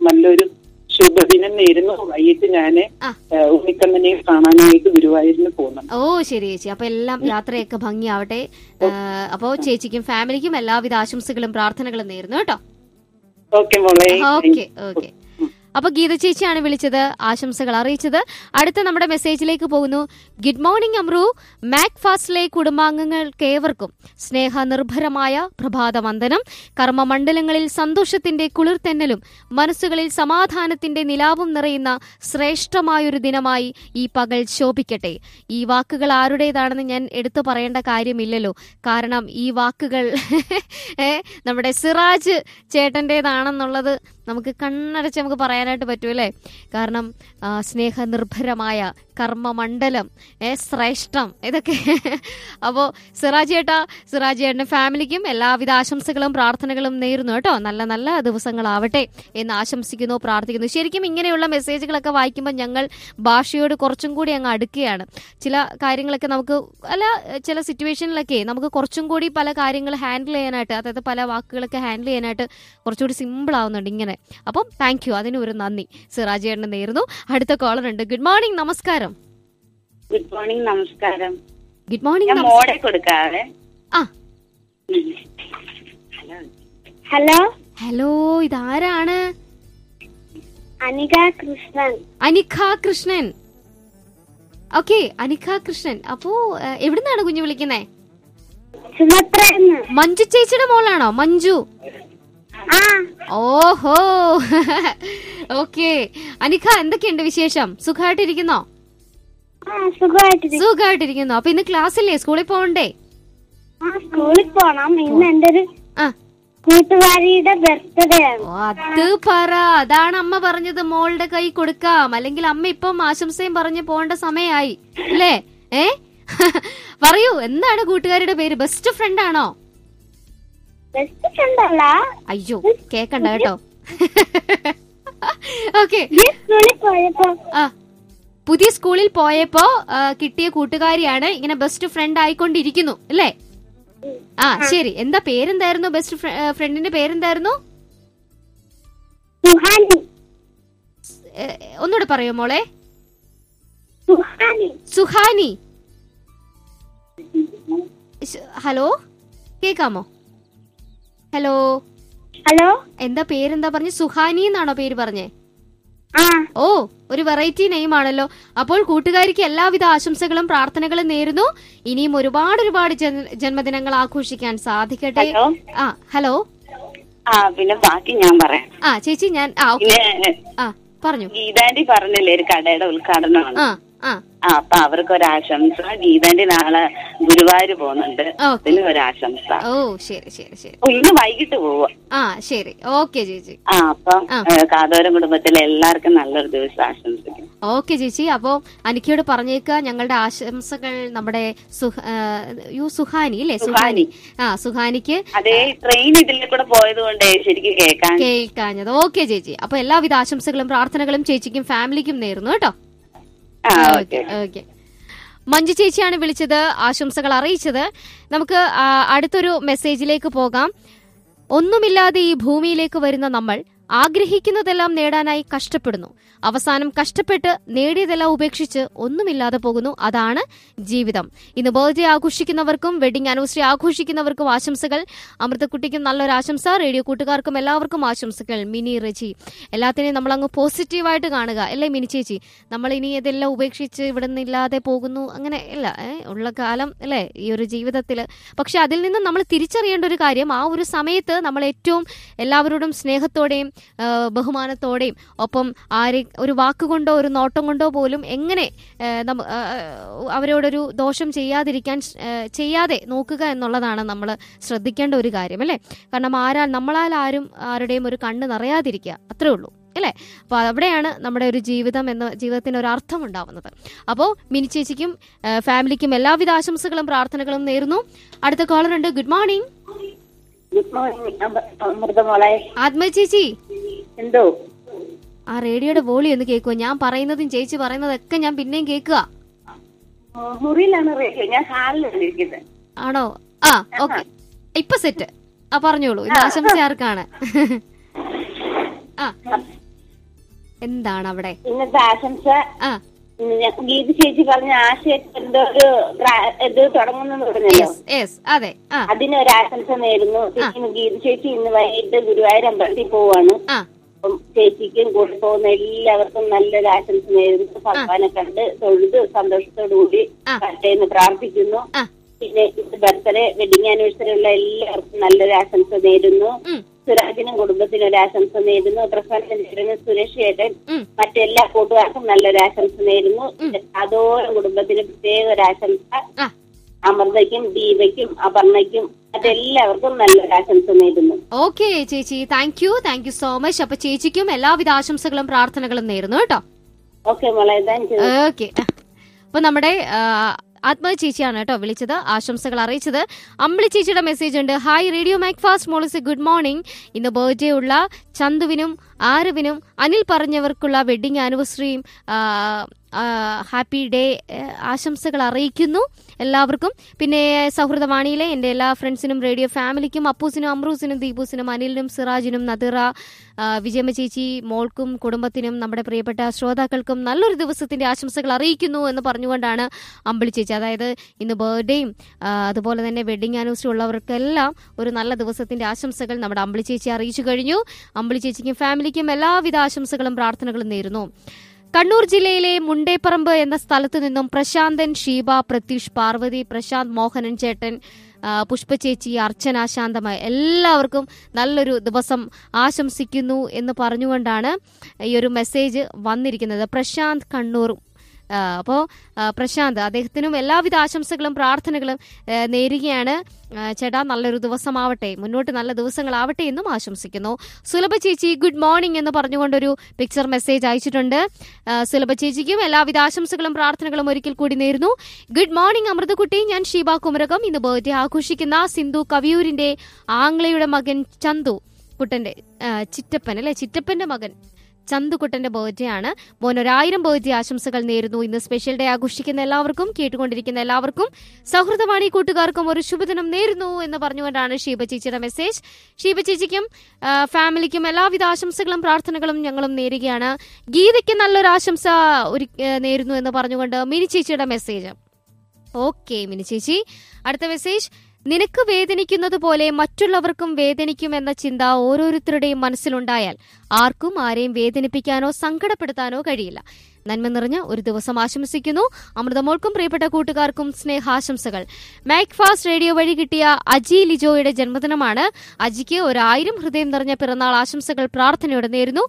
നല്ലൊരു ശുഭദിനം നേരുന്നു വൈകിട്ട് ഞാന് ആ. ഏഹ്, ഉണ്ണിക്കണ്ണനെ കാണാനായിട്ട് ഗുരുവായൂരിന് പോകുന്നുണ്ട് ഓ ശരി ചേച്ചി അപ്പൊ എല്ലാം യാത്രയൊക്കെ ഭംഗിയാവട്ടെ അപ്പോ ചേച്ചിക്കും ഫാമിലിക്കും എല്ലാവിധ ആശംസകളും പ്രാർത്ഥനകളും നേരുന്നു കേട്ടോ ഓക്കെ മോളെ ഓക്കെ ഓക്കെ അപ്പൊ ഗീത ചേച്ചിയാണ് വിളിച്ചത് ആശംസകൾ അറിയിച്ചത് അടുത്ത നമ്മുടെ മെസ്സേജിലേക്ക് പോകുന്നു ഗുഡ് മോർണിംഗ് അമ്രു മാക് ഫാസ്റ്റിലെ കുടുംബാംഗങ്ങൾക്ക് ഏവർക്കും സ്നേഹ നിർഭരമായ പ്രഭാത വന്ദനം കർമ്മമണ്ഡലങ്ങളിൽ സന്തോഷത്തിന്റെ കുളിർതെന്നലും മനസ്സുകളിൽ സമാധാനത്തിന്റെ നിലാവും നിറയുന്ന ശ്രേഷ്ഠമായൊരു ദിനമായി ഈ പകൽ ശോഭിക്കട്ടെ ഈ വാക്കുകൾ ആരുടേതാണെന്ന് ഞാൻ എടുത്തു പറയേണ്ട കാര്യമില്ലല്ലോ കാരണം ഈ വാക്കുകൾ ഏ, നമ്മുടെ സിറാജ് ചേട്ടൻ്റെതാണെന്നുള്ളത് നമുക്ക് കണ്ണടച്ച് നമുക്ക് പറയാനായിട്ട് പറ്റും അല്ലേ കാരണം ആ, സ്നേഹനിർഭരമായ കർമ്മമണ്ഡലം ഏ ശ്രേഷ്ഠം ഇതൊക്കെ അപ്പോൾ സിറാജ് ചേട്ടാ സിറാജ് ചേട്ടൻ്റെ ഫാമിലിക്കും എല്ലാവിധ ആശംസകളും പ്രാർത്ഥനകളും നേരുന്നു കേട്ടോ നല്ല നല്ല ദിവസങ്ങളാവട്ടെ എന്ന് ആശംസിക്കുന്നു പ്രാർത്ഥിക്കുന്നു ശരിക്കും ഇങ്ങനെയുള്ള മെസ്സേജുകളൊക്കെ വായിക്കുമ്പോൾ ഞങ്ങൾ ഭാഷയോട് കുറച്ചും കൂടി അങ്ങ് അടുക്കുകയാണ് ചില കാര്യങ്ങളൊക്കെ നമുക്ക് അല്ല ചില സിറ്റുവേഷനിലൊക്കെ നമുക്ക് കുറച്ചും കൂടി പല കാര്യങ്ങൾ ഹാൻഡിൽ ചെയ്യാനായിട്ട് അതായത് പല വാക്കുകളൊക്കെ ഹാൻഡിൽ ചെയ്യാനായിട്ട് കുറച്ചുകൂടി സിമ്പിൾ ആവുന്നുണ്ട് ഇങ്ങനെ അപ്പം താങ്ക് യു അതിന് ഒരു നന്ദി സിറാജ് ചേട്ടന് നേരുന്നു അടുത്ത കോളർ ഉണ്ട് ഗുഡ് മോർണിംഗ് നമസ്കാരം ഗുഡ് മോർണിംഗ് നമസ്കാരം ഗുഡ് മോർണിംഗ് ഞാൻ മോടെ കൊടുക്കാവേ ആ ഹലോ ഹലോ ഇതാരാണ് അനിക കൃഷ്ണൻ അനിഖ കൃഷ്ണൻ ഓക്കെ അനിഖ കൃഷ്ണൻ അപ്പോ ഏഹ്, എവിടുന്നാണ് കുഞ്ഞു വിളിക്കുന്നേ സുമത്രന്ന് മഞ്ജു ചേച്ചിയുടെ മോളാണോ മഞ്ജു ആ ഓഹോ ഓക്കെ അനിഖ എന്തൊക്കെയുണ്ട് വിശേഷം സുഖമായിട്ടിരിക്കുന്നോ ആ സുഖമായിട്ടിരിക്കും സുഖമായിട്ടിരിക്കുന്നു അപ്പൊ ഇന്ന് ക്ലാസ്സില്ലേ സ്കൂളിൽ പോകണ്ടേ ആ സ്കൂളിൽ പോണം ഇന്ന് എന്റെ ഒരു ആ കൂട്ടുകാരിയുടെ ബർത്ത്ഡേ ആണ് ഓ, അത് പറ അതാണ് അമ്മ പറഞ്ഞത് മോളുടെ കൈ കൊടുക്കാം അല്ലെങ്കിൽ അമ്മ ഇപ്പം ആശംസയും പറഞ്ഞ് പോകേണ്ട സമയമായി അല്ലേ ഏ പറയൂ എന്താണ് കൂട്ടുകാരുടെ പേര് ബെസ്റ്റ് ഫ്രണ്ട് ആണോ ബെസ്റ്റ് ഫ്രണ്ട് അല്ല അയ്യോ കേക്കണ്ട കേട്ടോ ഓക്കെ ഈ സ്കൂളിൽ പോയപ്പോ ആ പുതിയ സ്കൂളിൽ പോയപ്പോ ആ, കിട്ടിയ കൂട്ടുകാരിയാണ് ഇങ്ങനെ ബെസ്റ്റ് ഫ്രണ്ട് ആയിക്കൊണ്ടിരിക്കുന്നു അല്ലേ ആ ശരി എന്താ പേരെന്തായിരുന്നു ബെസ്റ്റ് ഫ്രണ്ടിന്റെ പേരെന്തായിരുന്നു സുഹാനി ഏ, ഒന്നുകൂടെ പറയോ മോളെ സുഹാനി സുഹാനി ശ്- ഹലോ കേക്കാമോ ഹലോ ഹലോ എന്താ പേരെന്താ പറഞ്ഞ സുഹാനി എന്നാണോ പേര് പറഞ്ഞേ ആ ഓ ഒരു വെറൈറ്റി നെയിം ആണല്ലോ അപ്പോൾ കൂട്ടുകാരിക്ക് എല്ലാവിധ ആശംസകളും പ്രാർത്ഥനകളും നേരുന്നു ഇനിയും ഒരുപാട് ഒരുപാട് ജന- ജന്മദിനങ്ങൾ ആഘോഷിക്കാൻ സാധിക്കട്ടെ ഹലോ ആ ഹലോ ആ പിന്നെ ബാക്കി ഞാൻ പറയാം ആ ചേച്ചി ഞാൻ ആ ഓക്കെ പിന്നെ ആ പറഞ്ഞു ഗീതാന്റി പറഞ്ഞില്ലേ ഒരു കടയുടെ ഉദ്ഘാടനമാണ് ആ ആ ആ അപ്പൊ അവർക്ക് ഒരാശംസ ഗീതാന്റി നാളെ ഗുരുവായൂർ പോകുന്നുണ്ട് ഓക്കെ അതിന് ഒരാശംസ ഓ ശരി ശരി ശരി ഓ ഇന്ന് വൈകിട്ട് പോവാ ആ ശരി ഓക്കെ ചേച്ചി ആ അപ്പം ആ. ഏ, കാതോരം കുടുംബത്തിലെ എല്ലാവർക്കും നല്ലൊരു ദിവസം ആശംസിക്കും ഓക്കെ ചേച്ചി അപ്പോ അനിക്കയോട് പറഞ്ഞേക്ക ഞങ്ങളുടെ ആശംസകൾ നമ്മുടെ സുഹ- ആ, യു സുഹാനി അല്ലേ സുഹാനി ആ സുഹാനിക്ക് അതേ ട്രെയിൻ ഇതിലെ കൂടെ പോയത് കൊണ്ട് ശരിക്കും കേൾക്കാൻ കേൾക്കാഞ്ഞത് ഓക്കെ ചേച്ചി അപ്പൊ എല്ലാവിധ ആശംസകളും പ്രാർത്ഥനകളും ചേച്ചിക്കും ഫാമിലിക്കും നേരുന്നു കേട്ടോ ആ ഓക്കെ ഓക്കെ ഓക്കെ മഞ്ജു ചേച്ചിയാണ് വിളിച്ചത് ആശംസകൾ അറിയിച്ചത് നമുക്ക് ആ, അടുത്തൊരു മെസ്സേജിലേക്ക് പോകാം ഒന്നുമില്ലാതെ ഈ ഭൂമിയിലേക്ക് വരുന്ന നമ്മൾ ആഗ്രഹിക്കുന്നതെല്ലാം നേടാനായി കഷ്ടപ്പെടുന്നു അവസാനം കഷ്ടപ്പെട്ട് നേടിയതെല്ലാം ഉപേക്ഷിച്ച് ഒന്നുമില്ലാതെ പോകുന്നു അതാണ് ജീവിതം ഇന്ന് ബർത്ത്ഡേ ആഘോഷിക്കുന്നവർക്കും വെഡിങ് ആനിവേഴ്സറി ആഘോഷിക്കുന്നവർക്കും ആശംസകൾ അമൃതക്കുട്ടിക്കും നല്ലൊരു ആശംസ റേഡിയോ കൂട്ടുകാർക്കും എല്ലാവർക്കും ആശംസകൾ മിനി റെജി എല്ലാത്തിനെയും നമ്മൾ അങ്ങ് പോസിറ്റീവായിട്ട് കാണുക അല്ലേ മിനി ചേച്ചി നമ്മൾ ഇനി ഇതെല്ലാം ഉപേക്ഷിച്ച് ഇവിടെ നിന്നില്ലാതെ പോകുന്നു അങ്ങനെ ഇല്ല ഏ, ഉള്ള കാലം അല്ലേ ഈ ഒരു ജീവിതത്തിൽ പക്ഷെ അതിൽ നിന്ന് നമ്മൾ തിരിച്ചറിയേണ്ട ഒരു കാര്യം ആ ഒരു സമയത്ത് നമ്മൾ ഏറ്റവും എല്ലാവരോടും സ്നേഹത്തോടെയും ആ, ബഹുമാനത്തോടെയും ഒപ്പം ആരെ ഒരു വാക്കുകൊണ്ടോ ഒരു നോട്ടം കൊണ്ടോ പോലും എങ്ങനെ ആ, നമ്മ ആ, അവരോടൊരു ദോഷം ചെയ്യാതിരിക്കാൻ സ്- ആ, ചെയ്യാതെ നോക്കുക എന്നുള്ളതാണ് നമ്മൾ ശ്രദ്ധിക്കേണ്ട ഒരു കാര്യം അല്ലേ കാരണം ആരാ നമ്മളാൽ ആരും ആരുടെയും ഒരു കണ്ണ് നിറയാതിരിക്കുക അത്രേ ഉള്ളൂ അല്ലേ അപ്പോൾ അവിടെയാണ് നമ്മുടെ ഒരു ജീവിതം എന്ന ജീവിതത്തിന് ഒരു അർത്ഥം ഉണ്ടാവുന്നത് അപ്പോൾ മിനി ചേച്ചിക്കും ആ, ഫാമിലിക്കും എല്ലാവിധ ആശംസകളും പ്രാർത്ഥനകളും നേരുന്നു അടുത്ത കോളർ ഉണ്ട് ഗുഡ് മോർണിംഗ് ഗുഡ് മോർണിംഗ് അമൃതമോളെ ആത്മ ചേച്ചി എന്തോ ആ റേഡിയോയുടെ വോളി ഒന്ന് കേൾക്കുമോ ഞാൻ പറയുന്നതും ചേച്ചി പറയുന്നതൊക്കെ ഞാൻ പിന്നെയും കേൾക്കുക മുറിയിലാണ് റേഡിയോ ഞാൻ ഹാളിലാണ് ഇരിക്കുന്നത് ആണോ ആ ഓക്കെ ഇപ്പൊ സെറ്റ് ആ പറഞ്ഞോളൂ ഇന്ന് ആശംസ ആർക്കാണ് ആ എന്താണ് അവിടെ ഇന്നത്തെ ആശംസ ആ ഉം, ഞാൻ ഗീത ചേച്ചി പറഞ്ഞ ആശയത്തിൽ എന്തോ ഒരു ഗ്രാ- ഇത് തുടങ്ങുന്നെന്ന് പറഞ്ഞല്ലോ യെസ് യെസ് അതെ ആ അതിനൊരു ആശംസ നേരുന്നു ചേച്ചി ഗീത ചേച്ചി ഇന്ന് വൈകിട്ട് ഗുരുവായൂർ അമ്പലത്തിൽ പോവാണ് ആ അപ്പം ചേച്ചിക്കും കൂടെ പോകുന്ന എല്ലാവർക്കും നല്ലൊരു ആശംസ നേരുന്നു ഭഗവാനെ കണ്ട് തൊഴുത് സന്തോഷത്തോടു കൂടി ആ. കട്ടെന്ന് പ്രാർത്ഥിക്കുന്നു ആ പിന്നെ ബർത്ത്ഡേ വെഡിങ് ആനിവേഴ്സറി ഉള്ള എല്ലാവർക്കും നല്ലൊരു ആശംസ നേരുന്നു ഉം സുരാജിനും കുടുംബത്തിനും ഒരു ആശംസ നേരുന്നു പ്രസാദം നേരുന്നു സുരേഷ് ഏട്ടൻ ഉം മറ്റെല്ലാ കൂട്ടുകാർക്കും നല്ലൊരു ആശംസ നേരുന്നു അതോരം കുടുംബത്തിന് പ്രത്യേക ഒരു ആശംസ ആ അമൃതയ്ക്കും ദീപയ്ക്കും അപർണയ്ക്കും മറ്റെല്ലാവർക്കും നല്ലൊരു ആശംസ നേരുന്നു ഓക്കെ ചേച്ചി thank you thank you so much അപ്പൊ ചേച്ചിക്കും എല്ലാവിധ ആശംസകളും പ്രാർത്ഥനകളും നേരുന്നു കേട്ടോ ഓക്കെ മോളെ താങ്ക് യു ഓക്കെ അപ്പൊ നമ്മുടെ ആ, ആത്മ ചേച്ചിയാണ് കേട്ടോ വിളിച്ചത് ആശംസകൾ അറിയിച്ചത് അമ്പിളി ചേച്ചിയുടെ മെസ്സേജ് ഉണ്ട് ഹായ് റേഡിയോ മാക് ഫാസ്റ്റ് മോളിസ് ഗുഡ് മോർണിംഗ് ഇന്ന് ബർത്ത്ഡേ ഉള്ള ചന്തുവിനും ആരവിനും അനിൽ പറഞ്ഞവർക്കുള്ള വെഡിങ് ആനിവേഴ്സറിയും ഹാപ്പി ഡേ ആശംസകൾ അറിയിക്കുന്നു എല്ലാവർക്കും പിന്നെ സൗഹൃദവാണിയിലെ എൻ്റെ എല്ലാ ഫ്രണ്ട്സിനും റേഡിയോ ഫാമിലിക്കും അപ്പൂസിനും അമ്രൂസിനും ദീപൂസിനും അനിലിനും സിറാജിനും നദിറ ആ, വിജയമ്മ ചേച്ചി മോൾക്കും കുടുംബത്തിനും നമ്മുടെ പ്രിയപ്പെട്ട ശ്രോതാക്കൾക്കും നല്ലൊരു ദിവസത്തിന്റെ ആശംസകൾ അറിയിക്കുന്നു എന്ന് പറഞ്ഞുകൊണ്ടാണ് അമ്പിളി ചേച്ചി അതായത് ഇന്ന് ബർത്ത്ഡേയും അതുപോലെ തന്നെ വെഡിങ് ആനിവേഴ്സറി ഉള്ളവർക്കെല്ലാം ഒരു നല്ല ദിവസത്തിന്റെ ആശംസകൾ നമ്മുടെ അമ്പിളി ചേച്ചി അറിയിച്ചു കഴിഞ്ഞു അമ്പിളി ചേച്ചിക്കും ഫാമിലിക്കും എല്ലാവിധ ആശംസകളും പ്രാർത്ഥനകളും നേരുന്നു കണ്ണൂർ ജില്ലയിലെ മുണ്ടേപ്പറമ്പ് എന്ന സ്ഥലത്തു നിന്നും പ്രശാന്തൻ ഷീബ പ്രത്യൂഷ് പാർവതി പ്രശാന്ത് മോഹനൻ ചേട്ടൻ ആ, പുഷ്പ ചേച്ചി അർച്ചന ശാന്തമ എല്ലാവർക്കും നല്ലൊരു ദിവസം ആശംസിക്കുന്നു എന്ന് പറഞ്ഞുകൊണ്ടാണ് ഈ ഒരു മെസ്സേജ് വന്നിരിക്കുന്നത് പ്രശാന്ത് കണ്ണൂർ അപ്പോൾ പ്രശാന്ത് അദ്ദേഹത്തിനും എല്ലാവിധ ആശംസകളും പ്രാർത്ഥനകളും ആ, നേരുകയാണ് ആ, ചേട്ടാ നല്ലൊരു ദിവസമാവട്ടെ മുന്നോട്ട് നല്ല ദിവസങ്ങളാവട്ടെ എന്നും ആശംസിക്കുന്നു സുലഭ ചേച്ചി ഗുഡ് മോർണിംഗ് എന്ന് പറഞ്ഞുകൊണ്ടൊരു പിക്ചർ മെസ്സേജ് അയച്ചിട്ടുണ്ട് ആ, സുലഭ ചേച്ചിക്കും എല്ലാവിധ ആശംസകളും പ്രാർത്ഥനകളും ഒരിക്കൽ കൂടി നേരുന്നു ഗുഡ് മോർണിംഗ് അമൃതകുട്ടി ഞാൻ ഷീബ കുമരകം ഇന്ന് ബർത്ത്ഡേ ആഘോഷിക്കുന്ന സിന്ധു കവിയൂരിന്റെ ആംഗ്ലയുടെ മകൻ ചന്തു കുട്ടന്റെ ആ, ചിറ്റപ്പൻ അല്ലെ ചിറ്റപ്പന്റെ മകൻ ചന്തുകുട്ടന്റെ ബർത്ത്ഡേ ആണ് മോൻ ഒരായിരം ബർത്ത്ഡേ ആശംസകൾ നേരുന്നു ഇന്ന് സ്പെഷ്യൽ ഡേ ആഘോഷിക്കുന്ന എല്ലാവർക്കും കേട്ടുകൊണ്ടിരിക്കുന്ന എല്ലാവർക്കും സൗഹൃദവാണി കൂട്ടുകാർക്കും ഒരു ശുഭദിനം നേരുന്നു എന്ന് പറഞ്ഞുകൊണ്ടാണ് ഷീബ ചേച്ചിയുടെ മെസ്സേജ് ഷീബ ചേച്ചിക്കും ആ, ഫാമിലിക്കും എല്ലാവിധ ആശംസകളും പ്രാർത്ഥനകളും ഞങ്ങളും നേരുകയാണ് ഗീതയ്ക്ക് നല്ലൊരു ആശംസ ഒരു ആ, നേരുന്നു എന്ന് പറഞ്ഞുകൊണ്ട് മിനി ചേച്ചിയുടെ മെസ്സേജ് ഓക്കെ മിനി ചേച്ചി അടുത്ത മെസ്സേജ് നിനക്ക് വേദനിക്കുന്നത് പോലെ മറ്റുള്ളവർക്കും വേദനിക്കുമെന്ന ചിന്ത ഓരോരുത്തരുടെയും മനസ്സിലുണ്ടായാൽ ആർക്കും ആരെയും വേദനിപ്പിക്കാനോ സങ്കടപ്പെടുത്താനോ കഴിയില്ല നന്മ നിറഞ്ഞ ഒരു ദിവസം ആശംസിക്കുന്നു അമൃതമോൾക്കും പ്രിയപ്പെട്ട കൂട്ടുകാർക്കും സ്നേഹാശംസകൾ മാക് ഫാസ്റ്റ് റേഡിയോ വഴി കിട്ടിയ അജി ലിജോയുടെ ജന്മദിനമാണ് അജിക്ക് ഒരായിരം ഹൃദയം നിറഞ്ഞ പിറന്നാൾ ആശംസകൾ പ്രാർത്ഥനയോടെ നേരുന്നു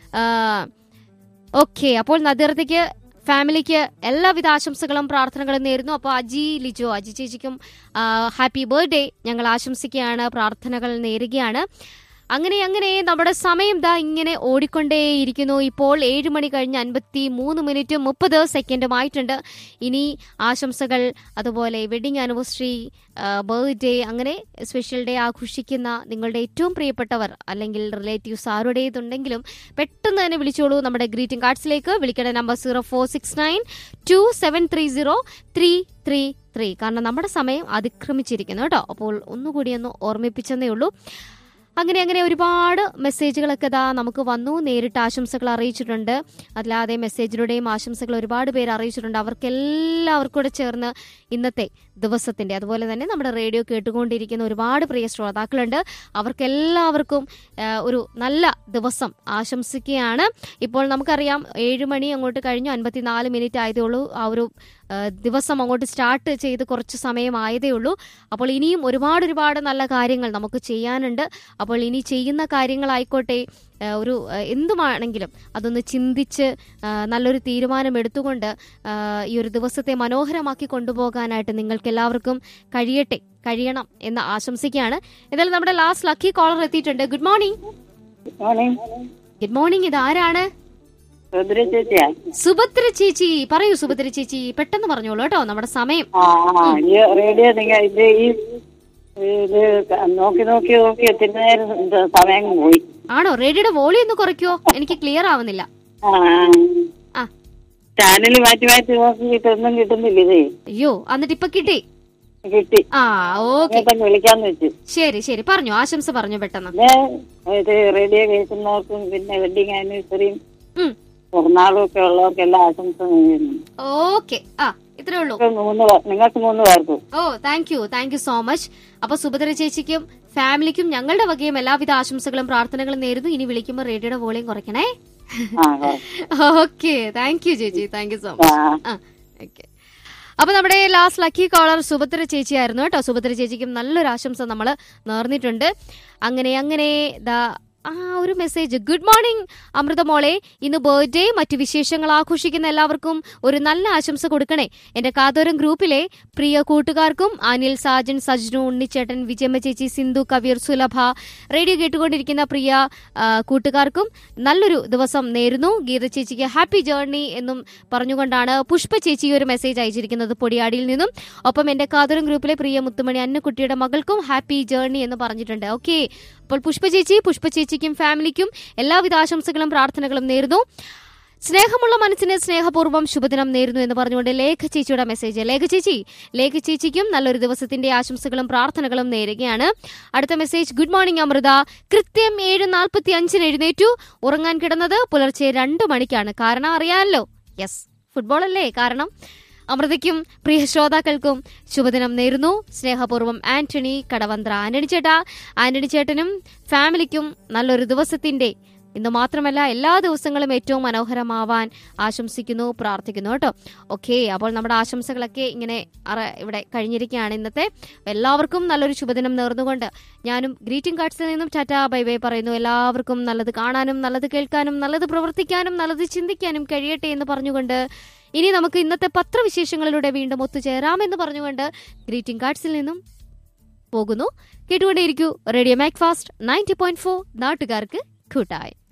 ഓക്കെ അപ്പോൾ നദിർത്തയ്ക്ക് ഫാമിലിക്ക് എല്ലാവിധ ആശംസകളും പ്രാർത്ഥനകളും നേരുന്നു അപ്പോൾ അജി ലിജോ അജി ചേച്ചിക്കും ഹാപ്പി ബർത്ത്ഡേ ഞങ്ങൾ ആശംസിക്കുകയാണ് പ്രാർത്ഥനകൾ നേരുകയാണ് അങ്ങനെ അങ്ങനെ നമ്മുടെ സമയം ദാ ഇങ്ങനെ ഓടിക്കൊണ്ടേയിരിക്കുന്നു ഇപ്പോൾ ഏഴ് മണി കഴിഞ്ഞ് അൻപത്തി മൂന്ന് മിനിറ്റും മുപ്പത് സെക്കൻഡുമായിട്ടുണ്ട് ഇനി ആശംസകൾ അതുപോലെ വെഡിങ് ആനിവേഴ്സറി ബർത്ത്ഡേ അങ്ങനെ സ്പെഷ്യൽ ഡേ ആഘോഷിക്കുന്ന നിങ്ങളുടെ ഏറ്റവും പ്രിയപ്പെട്ടവർ അല്ലെങ്കിൽ റിലേറ്റീവ്സ് ആരുടേതുണ്ടെങ്കിലും പെട്ടെന്ന് തന്നെ വിളിച്ചോളൂ നമ്മുടെ ഗ്രീറ്റിംഗ് കാർഡ്സിലേക്ക് വിളിക്കേണ്ട number zero four six nine two seven three zero three three three കാരണം നമ്മുടെ സമയം അതിക്രമിച്ചിരിക്കുന്നു കേട്ടോ അപ്പോൾ ഒന്നുകൂടി ഒന്ന് ഓർമ്മിപ്പിച്ചെന്നേ ഉള്ളൂ അങ്ങനെ അങ്ങനെ ഒരുപാട് മെസ്സേജുകളൊക്കെ ഇതാ നമുക്ക് വന്നു നേരിട്ട് ആശംസകൾ അറിയിച്ചിട്ടുണ്ട് അല്ലാതെ മെസ്സേജിലൂടെയും ആശംസകൾ ഒരുപാട് പേര് അറിയിച്ചിട്ടുണ്ട് അവർക്കെല്ലാവർക്കും കൂടെ ചേർന്ന് ഇന്നത്തെ ദിവസത്തിന്റെ അതുപോലെ തന്നെ നമ്മുടെ റേഡിയോ കേട്ടുകൊണ്ടിരിക്കുന്ന ഒരുപാട് പ്രിയ ശ്രോതാക്കളുണ്ട് അവർക്കെല്ലാവർക്കും ആ, ഒരു നല്ല ദിവസം ആശംസിക്കുകയാണ് ഇപ്പോൾ നമുക്കറിയാം ഏഴ് മണി അങ്ങോട്ട് കഴിഞ്ഞു അൻപത്തിനാല് മിനിറ്റ് ആയതേ ഉള്ളൂ ആ ഒരു ആ, ദിവസം അങ്ങോട്ട് സ്റ്റാർട്ട് ചെയ്ത് കുറച്ച് സമയമായതേ ഉള്ളൂ അപ്പോൾ ഇനിയും ഒരുപാട് ഒരുപാട് നല്ല കാര്യങ്ങൾ നമുക്ക് ചെയ്യാനുണ്ട് അപ്പോൾ ഇനി ചെയ്യുന്ന കാര്യങ്ങളായിക്കോട്ടെ ആ, ഒരു ആ, എന്തുമാണെങ്കിലും അതൊന്ന് ചിന്തിച്ച് ആ, നല്ലൊരു തീരുമാനം എടുത്തുകൊണ്ട് ആ, ഈ ഒരു ദിവസത്തെ മനോഹരമാക്കി കൊണ്ടുപോകാനായിട്ട് നിങ്ങൾക്ക് എല്ലാവർക്കും കഴിയട്ടെ കഴിയണം എന്ന് ആശംസിക്കുകയാണ് എന്തായാലും നമ്മുടെ ലാസ്റ്റ് ലക്കി കോളർ എത്തിയിട്ടുണ്ട് good morning morning good morning ഇത് ആരാണ് രുദ്ര ചേച്ചിയാ സുഭദ്ര ചേച്ചി പറയൂ സുഭദ്ര ചേച്ചി പെട്ടെന്ന് പറഞ്ഞോളൂ കേട്ടോ നമ്മുടെ സമയം ആ ആ, ഈ റേഡിയോ നിങ്ങൾ ഇത് ഈ ഇത് നോക്കി നോക്കി നോക്കി ഒത്തിരി നേരം ഇത് സമയം പോയി ആണോ റേഡിയോയുടെ വോളി ഒന്ന് കുറയ്ക്കോ എനിക്ക് ക്ലിയർ ആവുന്നില്ല ആ ആ ചാനൽ മാറ്റി മാറ്റി നോക്കിയിട്ട് ഒന്നും കിട്ടുന്നില്ല ഇതേ അയ്യോ എന്നിട്ട് ഇപ്പൊ കിട്ടി കിട്ടി ആ ഓക്കെ ഇങ്ങോട്ടൊന്ന് വിളിക്കാന്ന് വെച്ചു ശരി ശരി പറഞ്ഞു ആശംസ പറഞ്ഞു പെട്ടെന്ന് പിന്നെ ഇത് റേഡിയോ കേൾക്കുന്നവർക്കും പിന്നെ വെഡിങ് ആനിവേഴ്സറിയും ഉം പിറന്നാളും ഒക്കെ ഉള്ളവർക്ക് എല്ലാ ആശംസ നേരുന്നു ഓക്കെ ആ ഇത്രേ ഉള്ളൂ നിങ്ങൾക്ക് മൂന്ന് പേർ- നിങ്ങൾക്ക് മൂന്ന് പേർക്കും ഓ thank you thank you so much അപ്പൊ സുഭദ്ര ചേച്ചിക്കും ഫാമിലിക്കും ഞങ്ങളുടെ വകയും എല്ലാവിധ ആശംസകളും പ്രാർത്ഥനകളും നേരുന്നു ഇനി വിളിക്കുമ്പോൾ റേഡിയോയുടെ വോളിയം കുറയ്ക്കണേ ആ ആ. ഓക്കെ താങ്ക് യു ചേച്ചി താങ്ക് യു സോ മച്ച് ആ ആ ഓക്കെ അപ്പൊ നമ്മുടെ ലാസ്റ്റ് ലക്കി കോളർ സുഭദ്ര ചേച്ചിയായിരുന്നു കേട്ടോ സുഭദ്ര ചേച്ചിക്കും നല്ലൊരു ആശംസ നമ്മൾ നേർന്നിട്ടുണ്ട് അങ്ങനെ അങ്ങനെ ദാ ആ ഒരു മെസ്സേജ് ഗുഡ് മോർണിംഗ് അമൃത മോളെ ഇന്ന് ബർത്ത്ഡേ മറ്റു വിശേഷങ്ങൾ ആഘോഷിക്കുന്ന എല്ലാവർക്കും ഒരു നല്ല ആശംസ കൊടുക്കണേ എന്റെ കാതോരം ഗ്രൂപ്പിലെ പ്രിയ കൂട്ടുകാർക്കും അനിൽ സാജൻ സജ്നു ഉണ്ണിച്ചേട്ടൻ വിജയമ്മ ചേച്ചി സിന്ധു കവിർ സുലഭ റേഡിയോ കേട്ടുകൊണ്ടിരിക്കുന്ന പ്രിയ ആ, കൂട്ടുകാർക്കും നല്ലൊരു ദിവസം നേരുന്നു ഗീത ചേച്ചിക്ക് ഹാപ്പി ജേർണി എന്നും പറഞ്ഞുകൊണ്ടാണ് പുഷ്പ ചേച്ചി ഈ ഒരു മെസ്സേജ് അയച്ചിരിക്കുന്നത് പൊടിയാടിയിൽ നിന്നും ഒപ്പം എന്റെ കാതോരം ഗ്രൂപ്പിലെ പ്രിയ മുത്തുമണി അന്നക്കുട്ടിയുടെ മകൾക്കും ഹാപ്പി ജേർണി എന്ന് പറഞ്ഞിട്ടുണ്ട് ഓക്കെ അപ്പോൾ പുഷ്പ ചേച്ചി പുഷ്പ ചേച്ചിക്കും ഫാമിലിക്കും എല്ലാവിധ ആശംസകളും പ്രാർത്ഥനകളും നേരുന്നു സ്നേഹമുള്ള മനസ്സിന് സ്നേഹപൂർവ്വം ശുഭദിനം നേരുന്നു എന്ന് പറഞ്ഞുകൊണ്ട് ലേഖ ചേച്ചിയുടെ മെസ്സേജ് ലേഖ ചേച്ചി ലേഖ ചേച്ചിക്കും നല്ലൊരു ദിവസത്തിന്റെ ആശംസകളും പ്രാർത്ഥനകളും നേരുകയാണ് അടുത്ത മെസ്സേജ് ഗുഡ് മോർണിംഗ് അമൃത കൃത്യം ഏഴ് നാൽപ്പത്തി അഞ്ചിന് എഴുന്നേറ്റു ഉറങ്ങാൻ കിടന്നത് പുലർച്ചെ രണ്ട് മണിക്കാണ് കാരണം അറിയാമല്ലോ യെസ് ഫുട്ബോൾ അല്ലേ കാരണം അമൃതയ്ക്കും പ്രിയ ശ്രോതാക്കൾക്കും ശുഭദിനം നേരുന്നു സ്നേഹപൂർവ്വം ആന്റണി കടവന്ത്ര ആന്റണി ചേട്ടാ ആന്റണി ചേട്ടനും ഫാമിലിക്കും നല്ലൊരു ദിവസത്തിന്റെ ഇന്ന് മാത്രമല്ല എല്ലാ ദിവസങ്ങളും ഏറ്റവും മനോഹരമാവാൻ ആശംസിക്കുന്നു പ്രാർത്ഥിക്കുന്നു കേട്ടോ ഓക്കെ അപ്പോൾ നമ്മുടെ ആശംസകളൊക്കെ ഇങ്ങനെ അറ- ഇവിടെ കഴിഞ്ഞിരിക്കുകയാണ് ഇന്നത്തെ എല്ലാവർക്കും നല്ലൊരു ശുഭദിനം നേർന്നുകൊണ്ട് ഞാനും ഗ്രീറ്റിംഗ് കാർഡ്സിൽ നിന്നും ടാറ്റ ബൈ ബൈ പറയുന്നു എല്ലാവർക്കും നല്ലത് കാണാനും നല്ലത് കേൾക്കാനും നല്ലത് പ്രവർത്തിക്കാനും നല്ലത് ചിന്തിക്കാനും കഴിയട്ടെ എന്ന് പറഞ്ഞുകൊണ്ട് ഇനി നമുക്ക് ഇന്നത്തെ പത്രവിശേഷങ്ങളിലൂടെ വീണ്ടും ഒത്തുചേരാമെന്ന് പറഞ്ഞുകൊണ്ട് ഗ്രീറ്റിംഗ് കാർഡ്സിൽ നിന്നും പോകുന്നു കേട്ടുകൊണ്ടേയിരിക്കൂ radio Mac fast ninety point four നാട്ടുകാർക്ക് കൂട്ടായി